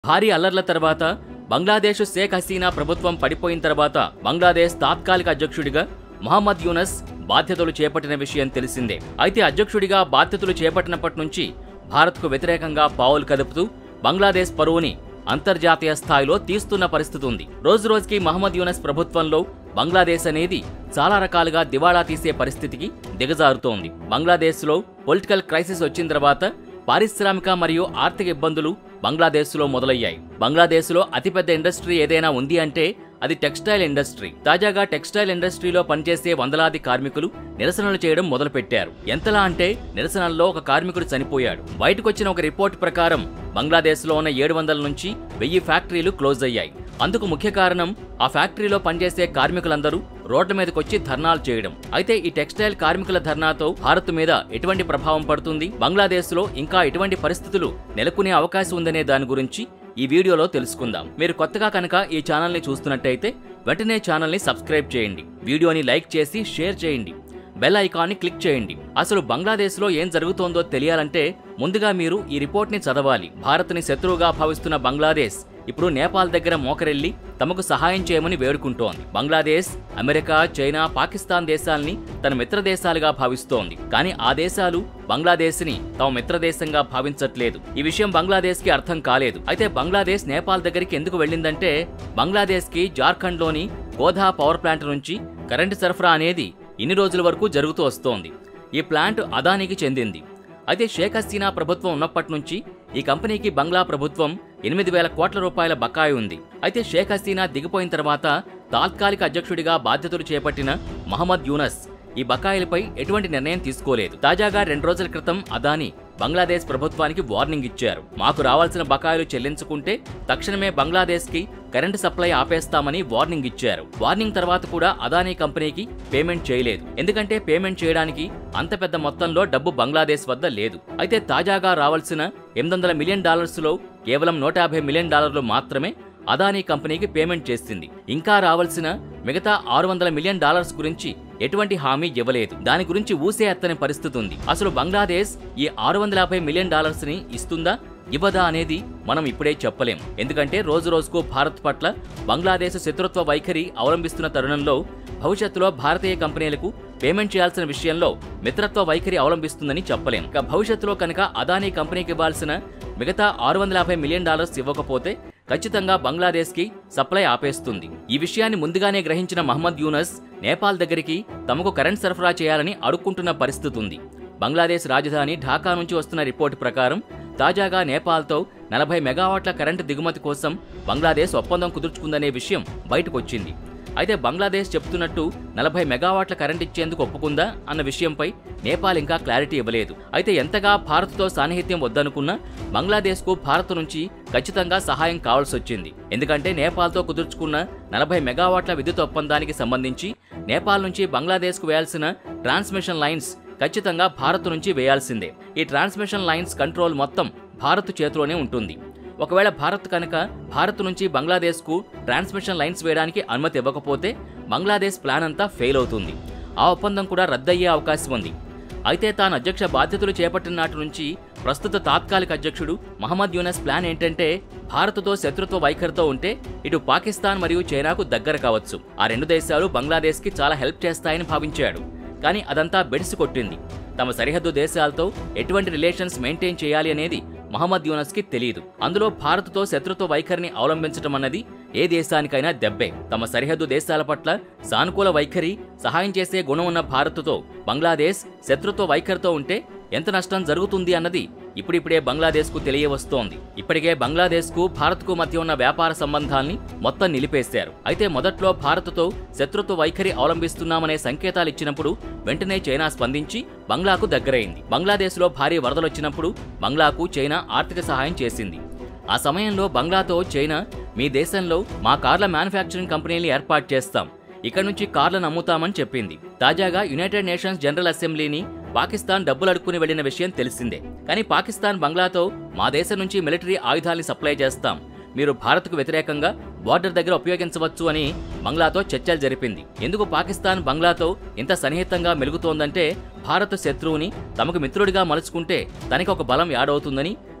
భారీ అల్లర్ల తర్వాత బంగ్లాదేశ్ షేక్ హసీనా ప్రభుత్వం పడిపోయిన తర్వాత బంగ్లాదేశ్ తాత్కాలిక అధ్యక్షుడిగా మహమ్మద్ యూనస్ బాధ్యతలు చేపట్టిన విషయం తెలిసిందే అయితే అధ్యక్షుడిగా బాధ్యతలు చేపట్టినప్పటి నుంచి భారత్కు వ్యతిరేకంగా పావులు కదుపుతూ బంగ్లాదేశ్ పరువుని అంతర్జాతీయ స్థాయిలో తీస్తున్న పరిస్థితి ఉంది రోజు రోజుకి మహమ్మద్ యూనస్ ప్రభుత్వంలో బంగ్లాదేశ్ అనేది చాలా రకాలుగా దివాళా తీసే పరిస్థితికి దిగజారుతోంది బంగ్లాదేశ్లో పొలిటికల్ క్రైసిస్ వచ్చిన తర్వాత పారిశ్రామిక మరియు ఆర్థిక ఇబ్బందులు బంగ్లాదేశ్లో మొదలయ్యాయి బంగ్లాదేశ్లో అతిపెద్ద ఇండస్ట్రీ ఏదైనా ఉంది అంటే అది టెక్స్టైల్ ఇండస్ట్రీ తాజాగా టెక్స్టైల్ ఇండస్ట్రీలో పనిచేసే వందలాది కార్మికులు నిరసనలు చేయడం మొదలుపెట్టారు ఎంతలా అంటే నిరసనల్లో ఒక కార్మికుడు చనిపోయాడు బయటకొచ్చిన ఒక రిపోర్ట్ ప్రకారం బంగ్లాదేశ్లో ఉన్న ఏడు వందల నుంచి వెయ్యి ఫ్యాక్టరీలు క్లోజ్ అయ్యాయి అందుకు ముఖ్య కారణం ఆ ఫ్యాక్టరీలో పనిచేసే కార్మికులందరూ రోడ్ల మీదకొచ్చి ధర్నాలు చేయడం అయితే ఈ టెక్స్టైల్ కార్మికుల ధర్నాతో భారత్ మీద ఎటువంటి ప్రభావం పడుతుంది బంగ్లాదేశ్లో ఇంకా ఎటువంటి పరిస్థితులు నెలకొనే అవకాశం ఉందనే దాని గురించి ఈ వీడియోలో తెలుసుకుందాం మీరు కొత్తగా కనుక ఈ ఛానల్ని చూస్తున్నట్టయితే వెంటనే ఛానల్ని సబ్స్క్రైబ్ చేయండి వీడియోని లైక్ చేసి షేర్ చేయండి బెల్ ఐకాన్ని క్లిక్ చేయండి అసలు బంగ్లాదేశ్లో ఏం జరుగుతోందో తెలియాలంటే ముందుగా మీరు ఈ రిపోర్ట్ని చదవాలి భారత్ని శత్రువుగా భావిస్తున్న బంగ్లాదేశ్ ఇప్పుడు నేపాల్ దగ్గర మోకరెళ్లి తమకు సహాయం చేయమని వేడుకుంటోంది బంగ్లాదేశ్ అమెరికా చైనా పాకిస్తాన్ దేశాల్ని తన మిత్ర దేశాలుగా భావిస్తోంది కానీ ఆ దేశాలు బంగ్లాదేశ్ని తమ మిత్ర దేశంగా భావించట్లేదు ఈ విషయం బంగ్లాదేశ్కి అర్థం కాలేదు అయితే బంగ్లాదేశ్ నేపాల్ దగ్గరికి ఎందుకు వెళ్ళిందంటే బంగ్లాదేశ్కి జార్ఖండ్లోని గోధా పవర్ ప్లాంట్ నుంచి కరెంటు సరఫరా అనేది ఇన్ని రోజుల వరకు జరుగుతూ వస్తోంది ఈ ప్లాంట్ అదానికి చెందింది అయితే షేక్ హసీనా ప్రభుత్వం ఉన్నప్పటి నుంచి ఈ కంపెనీకి బంగ్లా ప్రభుత్వం ఎనిమిది వేల కోట్ల రూపాయల బకాయి ఉంది అయితే షేక్ హసీనా దిగిపోయిన తర్వాత తాత్కాలిక అధ్యక్షుడిగా బాధ్యతలు చేపట్టిన మహమ్మద్ యూనస్ ఈ బకాయిలపై ఎటువంటి నిర్ణయం తీసుకోలేదు తాజాగా రెండు రోజుల క్రితం అదాని బంగ్లాదేశ్ ప్రభుత్వానికి వార్నింగ్ ఇచ్చారు మాకు రావాల్సిన బకాయిలు చెల్లించుకుంటే తక్షణమే బంగ్లాదేశ్కి కరెంటు సప్లై ఆపేస్తామని వార్నింగ్ ఇచ్చారు వార్నింగ్ తర్వాత కూడా అదానీ కంపెనీకి పేమెంట్ చేయలేదు ఎందుకంటే పేమెంట్ చేయడానికి అంత పెద్ద మొత్తంలో డబ్బు బంగ్లాదేశ్ వద్ద లేదు అయితే తాజాగా రావాల్సిన ఎనిమిది వందల మిలియన్ డాలర్స్లో కేవలం నూట యాభై మిలియన్ డాలర్లు మాత్రమే అదానీ కంపెనీకి పేమెంట్ చేసింది ఇంకా రావాల్సిన మిగతా ఆరు వందల మిలియన్ డాలర్స్ గురించి ఎటువంటి హామీ ఇవ్వలేదు దాని గురించి ఊసే ఎత్తని పరిస్థితి ఉంది అసలు బంగ్లాదేశ్ ఈ ఆరు వందల యాభై మిలియన్ డాలర్స్ ని ఇస్తుందా ఇవ్వదా అనేది మనం ఇప్పుడే చెప్పలేం ఎందుకంటే రోజు రోజుకు భారత్ పట్ల బంగ్లాదేశ్ శత్రుత్వ వైఖరి అవలంబిస్తున్న తరుణంలో భవిష్యత్తులో భారతీయ కంపెనీలకు పేమెంట్ చేయాల్సిన విషయంలో మిత్రత్వ వైఖరి అవలంబిస్తుందని చెప్పలేం ఇక భవిష్యత్తులో కనుక అదానీ కంపెనీకి ఇవ్వాల్సిన మిగతా ఆరు వందల యాభై మిలియన్ డాలర్స్ ఇవ్వకపోతే ఖచ్చితంగా బంగ్లాదేశ్కి సప్లై ఆపేస్తుంది ఈ విషయాన్ని ముందుగానే గ్రహించిన మహమ్మద్ యూనస్ నేపాల్ దగ్గరికి తమకు కరెంట్ సరఫరా చేయాలని అడుక్కుంటున్న పరిస్థితి ఉంది బంగ్లాదేశ్ రాజధాని ఢాకా నుంచి వస్తున్న రిపోర్టు ప్రకారం తాజాగా నేపాల్తో నలభై మెగావాట్ల కరెంటు దిగుమతి కోసం బంగ్లాదేశ్ ఒప్పందం కుదుర్చుకుందనే విషయం బయటకొచ్చింది అయితే బంగ్లాదేశ్ చెప్తున్నట్టు నలభై మెగావాట్ల కరెంట్ ఇచ్చేందుకు ఒప్పుకుందా అన్న విషయంపై నేపాల్ ఇంకా క్లారిటీ ఇవ్వలేదు అయితే ఎంతగా భారత్తో సాన్నిహిత్యం వద్దనుకున్నా బంగ్లాదేశ్కు భారత్ నుంచి ఖచ్చితంగా సహాయం కావాల్సి వచ్చింది ఎందుకంటే నేపాల్తో కుదుర్చుకున్న నలభై మెగావాట్ల విద్యుత్ ఒప్పందానికి సంబంధించి నేపాల్ నుంచి బంగ్లాదేశ్కు వేయాల్సిన ట్రాన్స్మిషన్ లైన్స్ ఖచ్చితంగా భారత్ నుంచి వేయాల్సిందే ఈ ట్రాన్స్మిషన్ లైన్స్ కంట్రోల్ మొత్తం భారత్ చేతిలోనే ఉంటుంది ఒకవేళ భారత్ కనుక భారత్ నుంచి బంగ్లాదేశ్కు ట్రాన్స్మిషన్ లైన్స్ వేయడానికి అనుమతి ఇవ్వకపోతే బంగ్లాదేశ్ ప్లాన్ అంతా ఫెయిల్ అవుతుంది ఆ ఒప్పందం కూడా రద్దయ్యే అవకాశం ఉంది అయితే తాను అధ్యక్ష బాధ్యతలు చేపట్టిన నాటి నుంచి ప్రస్తుత తాత్కాలిక అధ్యక్షుడు మహమ్మద్ యూనస్ ప్లాన్ ఏంటంటే భారత్తో శత్రుత్వ వైఖరితో ఉంటే ఇటు పాకిస్తాన్ మరియు చైనాకు దగ్గర కావచ్చు ఆ రెండు దేశాలు బంగ్లాదేశ్కి చాలా హెల్ప్ చేస్తాయని భావించాడు కానీ అదంతా బెడిసి కొట్టింది తమ సరిహద్దు దేశాలతో ఎటువంటి రిలేషన్స్ మెయింటైన్ చేయాలి అనేది మహమ్మద్ యూనస్కి తెలియదు అందులో భారత్తో శత్రుత్వ వైఖరిని అవలంబించడం అన్నది ఏ దేశానికైనా దెబ్బే తమ సరిహద్దు దేశాల పట్ల సానుకూల వైఖరి సహాయం చేసే గుణం ఉన్న భారత్తో బంగ్లాదేశ్ శత్రుత్వ వైఖరితో ఉంటే ఎంత నష్టం జరుగుతుంది అన్నది ఇప్పుడిప్పుడే బంగ్లాదేశ్కు తెలియవస్తోంది ఇప్పటికే బంగ్లాదేశ్కు భారత్కు మధ్య ఉన్న వ్యాపార సంబంధాల్ని మొత్తం నిలిపేశారు అయితే మొదట్లో భారత్తో శత్రుత్వ వైఖరి అవలంబిస్తున్నామనే సంకేతాలు ఇచ్చినప్పుడు వెంటనే చైనా స్పందించి బంగ్లాకు దగ్గరైంది బంగ్లాదేశ్లో భారీ వరదలొచ్చినప్పుడు బంగ్లాకు చైనా ఆర్థిక సహాయం చేసింది ఆ సమయంలో బంగ్లాతో చైనా మీ దేశంలో మా కార్ల మ్యానుఫ్యాక్చరింగ్ కంపెనీని ఏర్పాటు చేస్తాం ఇక్కడ నుంచి కార్లను అమ్ముతామని చెప్పింది తాజాగా యునైటెడ్ నేషన్స్ జనరల్ అసెంబ్లీని పాకిస్తాన్ డబ్బులు అడుక్కుని వెళ్లిన విషయం తెలిసిందే కానీ పాకిస్తాన్ బంగ్లాతో మా దేశం నుంచి మిలిటరీ ఆయుధాల్ని సప్లై చేస్తాం మీరు భారత్కు వ్యతిరేకంగా బార్డర్ దగ్గర ఉపయోగించవచ్చు అని బంగ్లాతో చర్చలు జరిపింది ఎందుకు పాకిస్తాన్ బంగ్లాతో ఇంత సన్నిహితంగా మెలుగుతోందంటే భారత శత్రువుని తమకు మిత్రుడిగా మలుచుకుంటే తనకి ఒక బలం యాడవుతుందని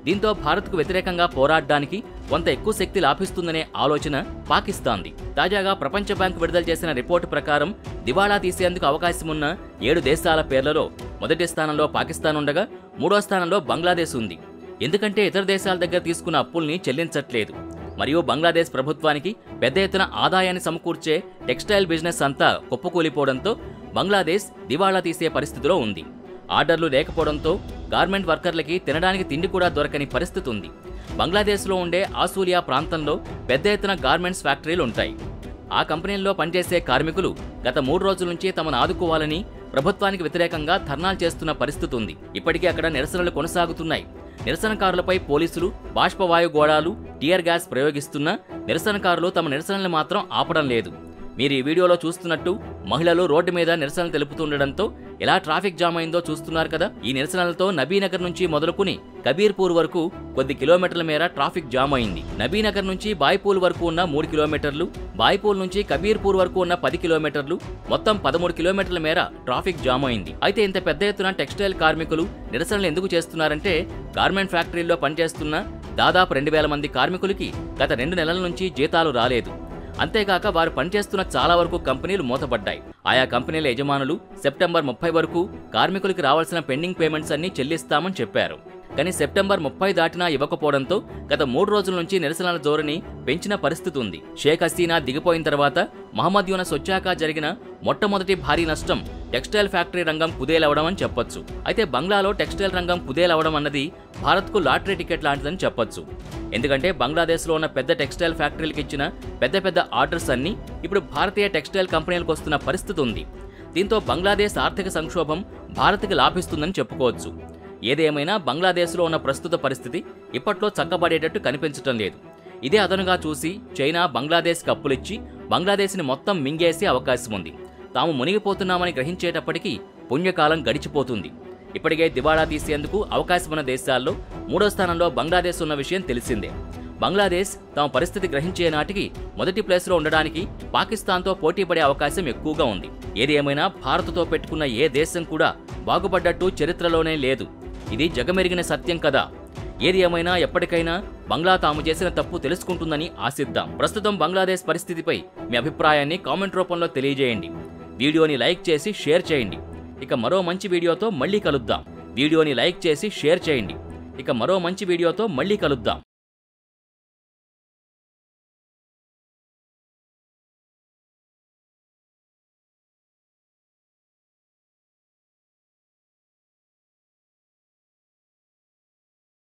దీంతో భారత్కు వ్యతిరేకంగా పోరాడడానికి కొంత ఎక్కువ శక్తి లాభిస్తుందనే ఆలోచన పాకిస్తాన్ది తాజాగా ప్రపంచ బ్యాంకు విడుదల చేసిన రిపోర్టు ప్రకారం దివాళా తీసేందుకు అవకాశం ఉన్న ఏడు దేశాల పేర్లలో మొదటి స్థానంలో పాకిస్తాన్ ఉండగా మూడో స్థానంలో బంగ్లాదేశ్ ఉంది ఎందుకంటే ఇతర దేశాల దగ్గర తీసుకున్న అప్పుల్ని చెల్లించట్లేదు మరియు బంగ్లాదేశ్ ప్రభుత్వానికి పెద్ద ఎత్తున ఆదాయాన్ని సమకూర్చే టెక్స్టైల్ బిజినెస్ అంతా కుప్పకూలిపోవడంతో బంగ్లాదేశ్ దివాళా తీసే పరిస్థితిలో ఉంది ఆర్డర్లు లేకపోవడంతో గార్మెంట్ వర్కర్లకి తినడానికి తిండి కూడా దొరకని పరిస్థితి ఉంది బంగ్లాదేశ్లో ఉండే ఆసూలియా ప్రాంతంలో పెద్ద ఎత్తున గార్మెంట్స్ ఫ్యాక్టరీలు ఉంటాయి ఆ కంపెనీల్లో పనిచేసే కార్మికులు గత మూడు రోజుల నుంచి తమను ఆదుకోవాలని ప్రభుత్వానికి వ్యతిరేకంగా ధర్నాలు చేస్తున్న పరిస్థితి ఉంది ఇప్పటికీ అక్కడ నిరసనలు కొనసాగుతున్నాయి నిరసనకారులపై పోలీసులు బాష్పవాయు గోళాలు టియర్ గ్యాస్ ప్రయోగిస్తున్నా నిరసనకారులు తమ నిరసనలు మాత్రం ఆపడం లేదు మీరు ఈ వీడియోలో చూస్తున్నట్టు మహిళలు రోడ్డు మీద నిరసనలు తెలుపుతుండడంతో ఎలా ట్రాఫిక్ జామ్ అయిందో చూస్తున్నారు కదా ఈ నిరసనలతో నబీనగర్ నుంచి మొదలుకుని కబీర్పూర్ వరకు కొద్ది కిలోమీటర్ల మేర ట్రాఫిక్ జామ్ అయింది నబీనగర్ నుంచి బాయ్పూల్ వరకు ఉన్న మూడు కిలోమీటర్లు బాయ్పూల్ నుంచి కబీర్పూర్ వరకు ఉన్న పది కిలోమీటర్లు మొత్తం పదమూడు కిలోమీటర్ల మేర ట్రాఫిక్ జామ్ అయింది అయితే ఇంత పెద్ద ఎత్తున టెక్స్టైల్ కార్మికులు నిరసనలు ఎందుకు చేస్తున్నారంటే గార్మెంట్ ఫ్యాక్టరీల్లో పనిచేస్తున్న దాదాపు రెండు వేల మంది కార్మికులకి గత రెండు నెలల నుంచి జీతాలు రాలేదు అంతేకాక వారు పనిచేస్తున్న చాలా వరకు కంపెనీలు మూతపడ్డాయి ఆయా కంపెనీల యజమానులు సెప్టెంబర్ ముప్పై వరకు కార్మికులకి రావాల్సిన పెండింగ్ పేమెంట్స్ అన్ని చెల్లిస్తామని చెప్పారు కానీ సెప్టెంబర్ ముప్పై దాటినా ఇవ్వకపోవడంతో గత మూడు రోజుల నుంచి నిరసనల ధోరణి పెంచిన పరిస్థితి ఉంది షేక్ హసీనా దిగిపోయిన తర్వాత మహమ్మద్ యూనస్ వచ్చాక జరిగిన మొట్టమొదటి భారీ నష్టం టెక్స్టైల్ ఫ్యాక్టరీ రంగం కుదేలవడం అని చెప్పొచ్చు అయితే బంగ్లాలో టెక్స్టైల్ రంగం కుదేలవడం అన్నది భారత్కు లాటరీ టికెట్ లాంటిదని చెప్పొచ్చు ఎందుకంటే బంగ్లాదేశ్లో ఉన్న పెద్ద టెక్స్టైల్ ఫ్యాక్టరీలకు ఇచ్చిన పెద్ద పెద్ద ఆర్డర్స్ అన్నీ ఇప్పుడు భారతీయ టెక్స్టైల్ కంపెనీలకు వస్తున్న పరిస్థితి ఉంది దీంతో బంగ్లాదేశ్ ఆర్థిక సంక్షోభం భారత్కి లాభిస్తుందని చెప్పుకోవచ్చు ఏదేమైనా బంగ్లాదేశ్లో ఉన్న ప్రస్తుత పరిస్థితి ఇప్పట్లో చక్కబడేటట్టు కనిపించటం లేదు ఇదే అదనుగా చూసి చైనా బంగ్లాదేశ్కి అప్పులిచ్చి బంగ్లాదేశ్ని మొత్తం మింగేసే అవకాశం ఉంది తాము మునిగిపోతున్నామని గ్రహించేటప్పటికీ పుణ్యకాలం గడిచిపోతుంది ఇప్పటికే దివాళా తీసేందుకు అవకాశం ఉన్న దేశాల్లో మూడో స్థానంలో బంగ్లాదేశ్ ఉన్న విషయం తెలిసిందే బంగ్లాదేశ్ తమ పరిస్థితి గ్రహించే నాటికి మొదటి ప్లేస్లో ఉండడానికి పాకిస్తాన్తో పోటీ పడే అవకాశం ఎక్కువగా ఉంది ఏది ఏమైనా భారత్తో పెట్టుకున్న ఏ దేశం కూడా బాగుపడ్డట్టు చరిత్రలోనే లేదు ఇది జగమెరిగిన సత్యం కదా ఏది ఏమైనా ఎప్పటికైనా బంగ్లా తాము చేసిన తప్పు తెలుసుకుంటుందని ఆశిద్దాం ప్రస్తుతం బంగ్లాదేశ్ పరిస్థితిపై మీ అభిప్రాయాన్ని కామెంట్ రూపంలో తెలియజేయండి వీడియోని లైక్ చేసి షేర్ చేయండి ఇక మరో మంచి వీడియోతో మళ్ళీ కలుద్దాం వీడియోని లైక్ చేసి షేర్ చేయండి ఇక మరో మంచి వీడియోతో మళ్ళీ కలుద్దాం